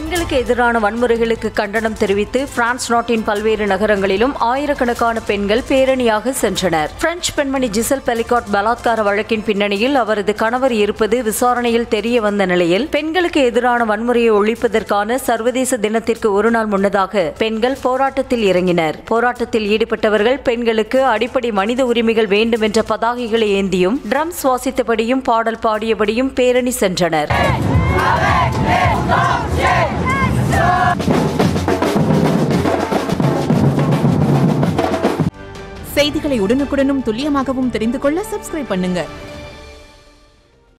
பெண்களுக்கு எதிரான வன்முறைகளுக்கு கண்டனம் தெரிவித்து பிரான்ஸ் நாட்டின் பல்வேறு நகரங்களிலும் ஆயிரக்கணக்கான பெண்கள் பேரணியாக சென்றனர் பிரெஞ்சு பெண்மணி ஜிசல் பெலிகாட் பலாத்கார வழக்கின் பின்னணியில் அவரது கணவர் இருப்பது விசாரணையில் தெரிய வந்த நிலையில் பெண்களுக்கு எதிரான வன்முறையை ஒழிப்பதற்கான சர்வதேச தினத்திற்கு ஒரு நாள் முன்னதாக பெண்கள் போராட்டத்தில் இறங்கினர் போராட்டத்தில் ஈடுபட்டவர்கள் பெண்களுக்கு அடிப்படை மனித உரிமைகள் வேண்டும் என்ற பதாகைகளை ஏந்தியும் ட்ரம்ஸ் வாசித்தபடியும் பாடல் பாடியபடியும் பேரணி சென்றனர் செய்திகளை உடனுக்குடனும் துல்லியமாகவும் தெரிந்து கொள்ள சப்ஸ்கிரைப் பண்ணுங்க